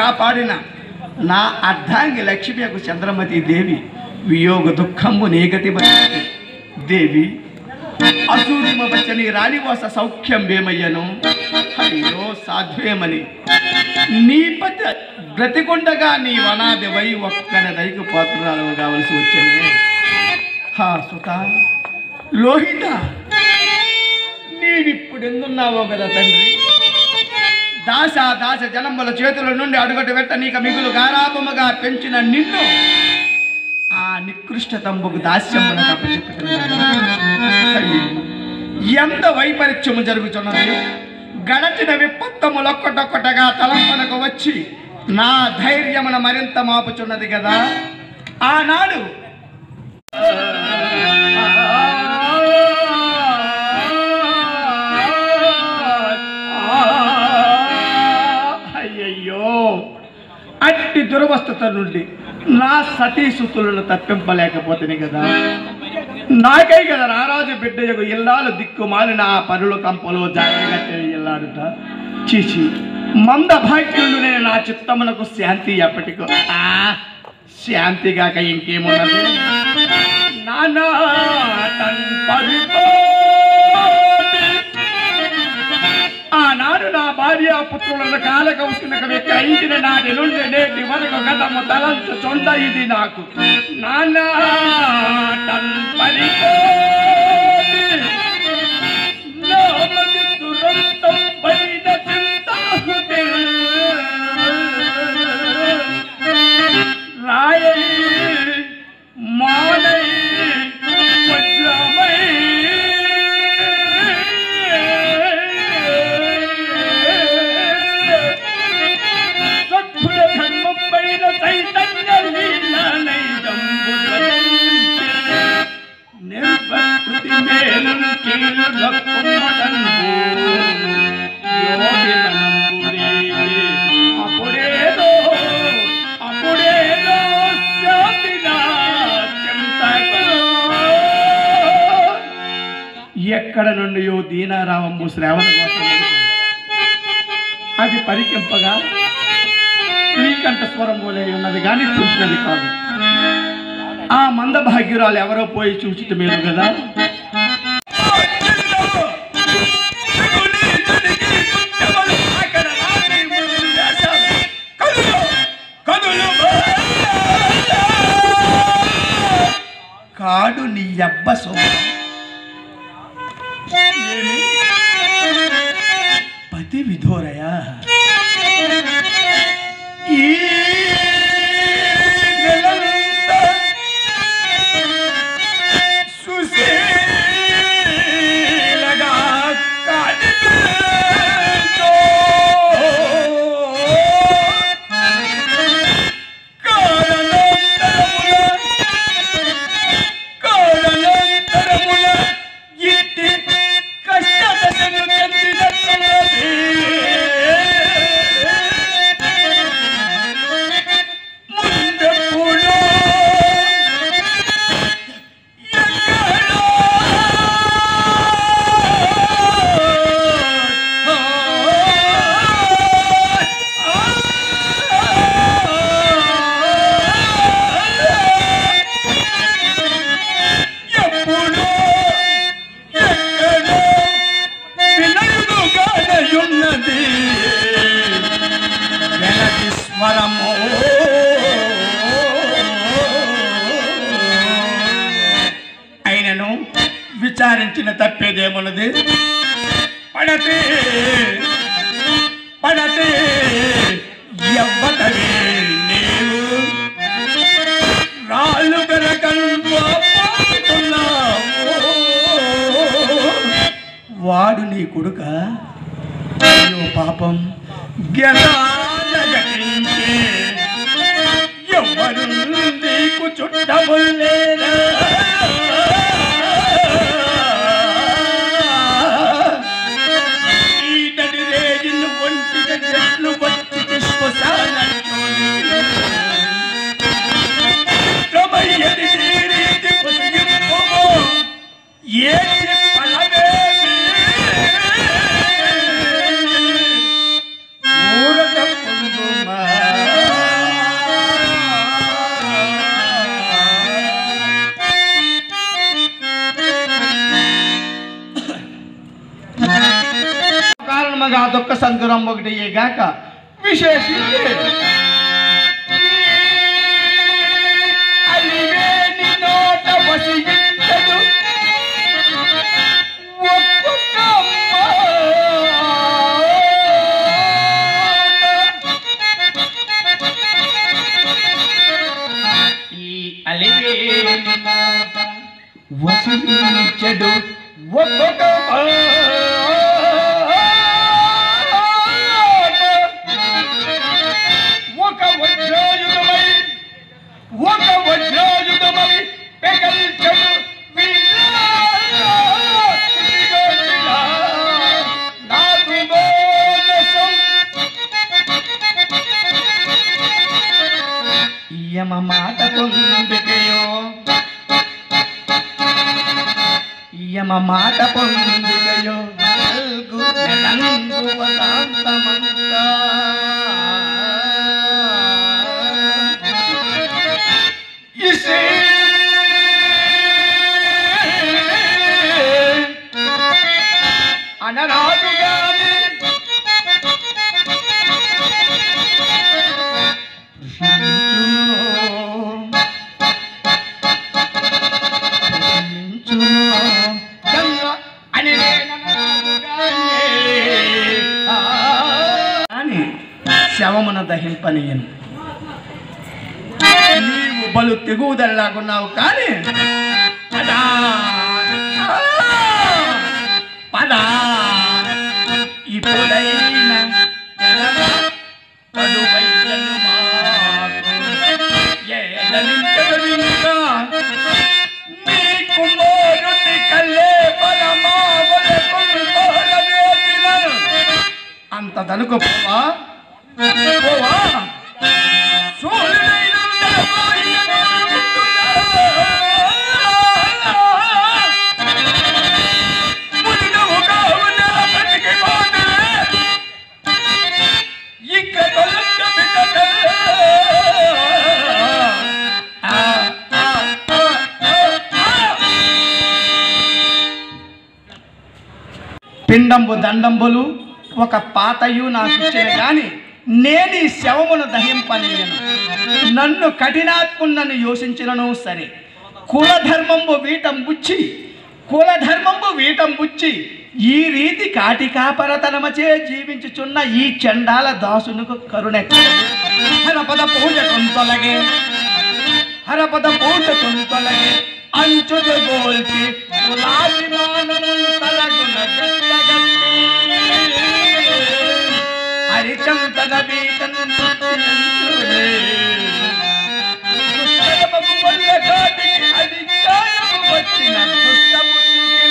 కాపాడిన నా అర్ధాంగి లక్ష్మియకు చంద్రమతి దేవి వియోగ దుఃఖంబు నేగటి దేవి అసూరిమ వచ్చని రాణివాస సౌఖ్యం వేమయ్యను అయ్యో సాధ్వేమని నీ పత బ్రతికుండగా నీ వనాదివై ఒక్కన దైకు పాత్రరాలు కావలసి వచ్చనే హా సుత లోహిత నీవిప్పుడు ఎందున్నావో కదా తండ్రి దాస దాస జనముల చేతుల నుండి అడుగటు పెట్ట నీక మిగులు గారాపముగా పెంచిన నిన్ను ఆ నికృష్టతంబుకు దాస్యమున ఎంత వైపరీత్యము జరుగుతున్నది గడచిన విపత్తములొక్కటొక్కటగా తలంపనకు వచ్చి నా ధైర్యమున మరింత మాపుచున్నది కదా ఆనాడు అయ్యయ్యో అట్టి దురవస్థత నుండి నా సతీసుతులను తప్పింపలేకపోతుంది కదా నాకై కదా రారాజు బిడ్డయకు ఇల్లాలు దిక్కు మాలిన ఆ పరుల కంపలో జాగ్రత్త ఇల్లాడుట చీచి మంద భాగ్యుడు నేను నా చిత్తమునకు శాంతి ఎప్పటికో ఆ శాంతిగాక ఇంకేమున్నది నానా తన్ పరిపోటి ఆనాడు నా భార్య పుత్రులను కాలకౌసునకు వెక్కిన నాటి నుండి నేటి వరకు గతము తలంచు చొండ ఇది నాకు నానా తన్ పరిపోటి నామది దురంతం పైన చింతాహుతి రాయై మానై వజ్రమై సద్భుత ధర్మం పైన చైతన్య లీలనై దంబుధరించే. నిర్వకృతి మేలుం కీలు లక్కుమ్మడంబు. యోగినంబుడే. అప్పుడేదో అప్పుడేదో శాంతిగా చెంతకు. ఎక్కడ నుండియో దీనారావంబు శ్రావణ కోసం అది పరికింపగా శ్రీకంఠ స్వరం పోలే ఉన్నది కానీ కృష్ణది కాదు ఆ మందభాగ్యురాలు ఎవరో పోయి చూచిట మీరు కదా కాడు నీ అబ్బ సొమ్ము ఏమి? పతి విధోరయా ఈ నెలంతా సుశీలగా కాడితో కారణాంతరముల కారణాంతరముల ఇట్టి కష్టదశను చెందినట్లున్నది. ముందెప్పుడో ఎక్కడో ఎప్పుడో ఎక్కడో వినయుగానయున్నది వెనటి స్వరము అయినను విచారించిన తప్పేదేమున్నది పడతే పడతే ఎవ్వతవే నీవు రాళ్ళు పెరకల్వో వాడు నీ కొడుక అయ్యో పాపం గెలాలగటించే ఎవ్వరు నీకు చుట్టములేరా ఈతడి రేజిను ఒంటిగా చెట్లు వచ్చి శ్మశానంలోని రమయ్యది నీరీతి పొసిగిపోమో, ఏడ్చి ఫలమేమి? ఊరట పొందుమా. విధముగా దుఃఖ సంతురం ఒకటి గాక విశేషించి అలివేని నోట వసించదు ఒక్కొక్క మాట. ఈ అలివేని నోట వసించడు ఒక్కొక్క మాట. ఒక వజ్రాయుధమై ఒక వజ్రాయుధమై పెగల్చడు నాకు బోనసం యమ మాట పొందికయో యమ మాట పొందికయో నల్గు నెలంగు వసాంతమంతా ఇసే అనరాజుగాని అని శవమున దహింపనీయను నీవు బలు తెగుదలలాగున్నావు కానీ పదా పదా ఇప్పుడైనా తెలవా కడువైలను మాకు ఏడనించదవింకా నీ కుమారుని కల్లే పరమావల కొల్పోరవేతిలను అంత దనుకు పోవా పోవా సూర్యుడైన తెలపోయిన మునిగవు కావున బతికిపోతే ఇక తొలగ బిడ్డలే. ఆ, ఆ, ఆ, ఆ, ఆ. పిండంబు దండంబులు ఒక పాతయు నాకు ఇచ్చిన గాని నేను ఈ శవమును దహింపనీయను నన్ను కఠినాత్మున్నను యోచించినను సరే కులధర్మంబు వీటం బుచ్చి కులధర్మంబు వీటం బుచ్చి ఈ రీతి కాటికాపరతనమచే జీవించుచున్న ఈ చండాల దాసునుకు కరుణెక్కదు హరపద పూజ కొంతొలగే హరపద పూజ కొంతొలగే అంచుది గోల్చి కులాభిమానములు తలగున బిడ్డగట్టి హరిచంతన బీటను తుట్టినంచునే. దుష్టయమగు వల్ల కాటికి అధికారము వచ్చిన దుష్టబుద్ధికి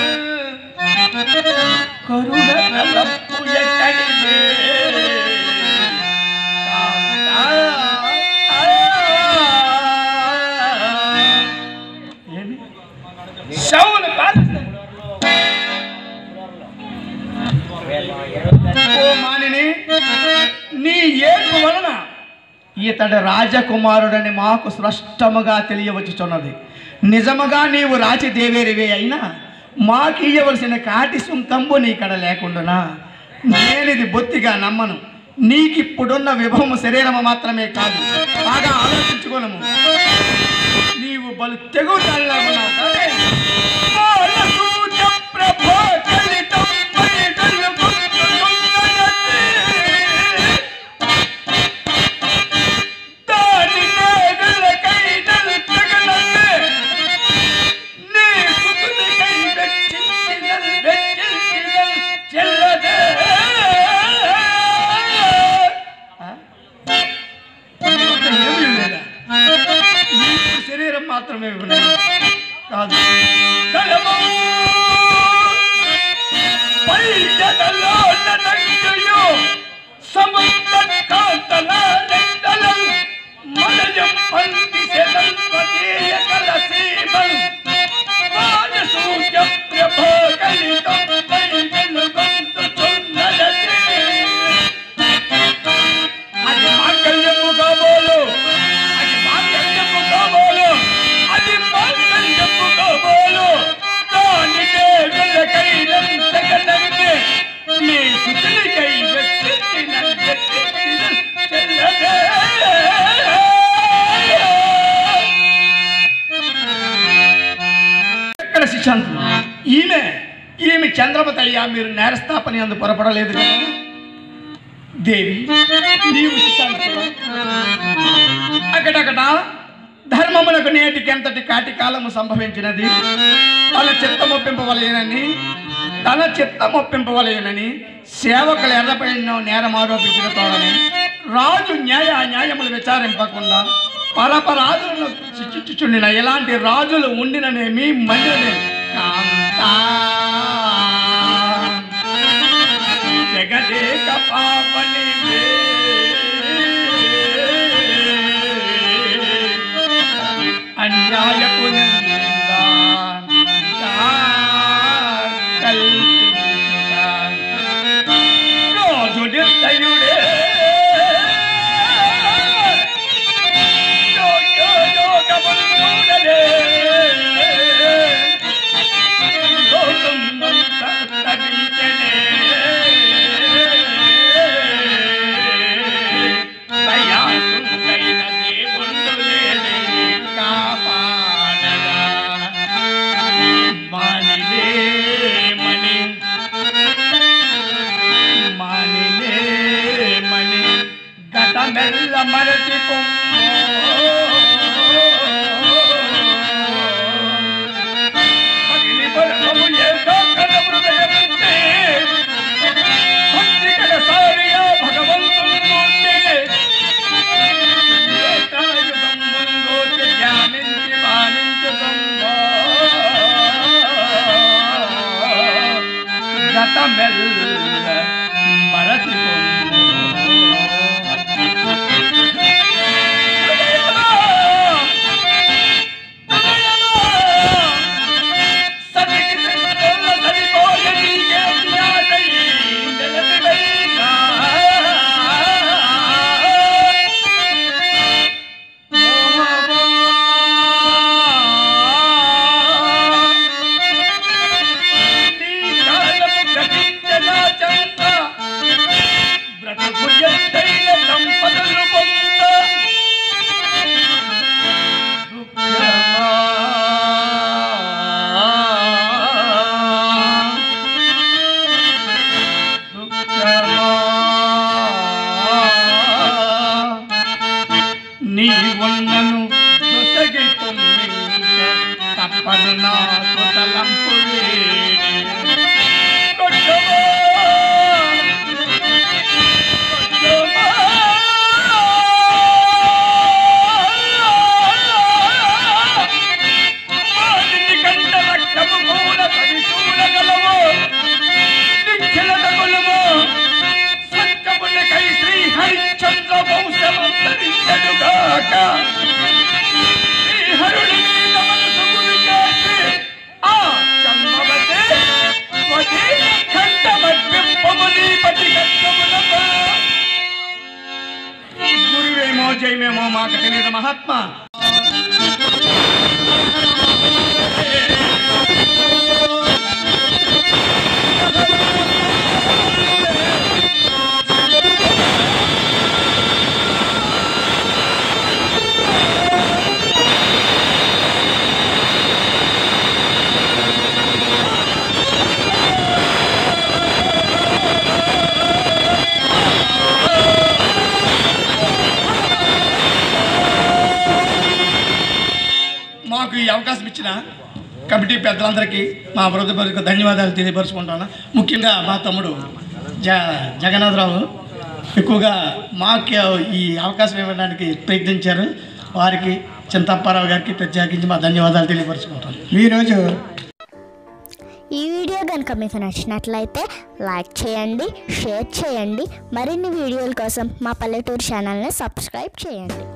కరుణ తలపు ఎక్కడిదే ఏమి శవులు కాల్చారు. ఓ మానిని నీ ఏడుపు వలన ఇతడు రాజకుమారుడని మాకు స్పష్టముగా తెలియవచ్చుచున్నది నిజముగా నీవు రాచిదేవేరివే అయినా మాకు ఇయ్యవలసిన కాటి సుంకంబు నీకడ లేకుండానా నేనిది బొత్తిగా నమ్మను నీకిప్పుడున్న విభవము శరీరము మాత్రమే కాదు బాగా ఆలోచించుకోనము నీవు బలు తెగు తల్లాగున్నావు కానీ బాలసూర్య ప్రభో కలితం బయటలు గుర్తుకున్నది. దాని మేడలకై నలుతగలన్నే. నీ సుతునికై వెచ్చించినల్ వెచ్చించినల్ చెల్లదే. ఆ? ఏమీ లేదా నీకు శరీరం మాత్రమే ఉన్నది కాదు దళము పై జగలో ననంగయో సముద్ర కాంతల నెందలం మలయం పంది సెలల్పతీయ కలసీమం వానసూయ ప్రభో కలితం పై వెలుగొందు చున్నదతి అది మాంగళ్యము కాబోలు అది మాంగళ్యము కాబోలు అది మాంగళ్యము కాబోలు దానికే వెలకైనంతగనంతే నీ సుతుల అయ్యా మీరు నేరస్థాపన అందు పొరపడలేదు కదా దేవి నీవు సుశాంతుడు. అక్కడక్కడ ధర్మమునకు నేటికి ఎంతటి కాటి కాలము సంభవించినది తన చిత్తమొప్పింపవలయనని తన చిత్తమొప్పింపవలయనని సేవకులు ఎర్రపైన నేరం ఆరోపించిన తోడని రాజు న్యాయ న్యాయములు విచారింపకుండా పరపరాజులను శిక్షించుచుండిన ఎలాంటి రాజులు ఉండిననేమి మండిననే కాంతా జగదేక పావని అన్యాయపు నిందా కల్పించుట. రాజు నిర్దయుడే యోగ్య యోగమును చూడలే. లోకమంతా తరించెనే. దయాసుడైన దేవుండు లేని కాపాడగా. మానిలే మణి మానిలే మణి గతమెల్ల మరచి పగిలి బలము ఏదో కథ హృదయమిస్తే భక్తికర సారియా భగవంతుని మూర్తే ఏకాయుధం ముందోచి ధ్యానించి మానించుకుందో గతమెల్ల మరచి బ్రతుకు ఎంతైన సంపదలు పొంద దుఃఖమా దుఃఖమా నీ ఉన్నను దొసగి పొమ్మించ తప్పను నాకు తలంపు వేడి. కొట్టమా, కొట్టమా. వాటిని కంట రక్తము కూడా తడి చూడగలవు నిఖిల తగులము సత్యములకై శ్రీ హరిశ్చంద్ర వంశమంతరించడుగాక శ్రీహరుడి మీద మనసు గురిచేసి ఆ చంద్రవతి స్వతి ఖండమద్వింపములీపటి గర్భములకు గురువేమో జయమేమో మాకు తెలియదు మహాత్మా మాకు ఈ అవకాశం ఇచ్చిన కమిటీ పెద్దలందరికీ మా వృద్ధపరికి ధన్యవాదాలు తెలియపరుచుకుంటాను ముఖ్యంగా మా తమ్ముడు జ జగన్నాథరావు ఎక్కువగా మాకు ఈ అవకాశం ఇవ్వడానికి ప్రయత్నించారు వారికి చింతప్పారావు గారికి ప్రత్యేకించి మా ధన్యవాదాలు తెలియపరుచుకుంటాను ఈరోజు ఈ వీడియో కనుక మీకు నచ్చినట్లయితే లైక్ చేయండి షేర్ చేయండి మరిన్ని వీడియోల కోసం మా పల్లెటూరు ఛానల్ని సబ్స్క్రైబ్ చేయండి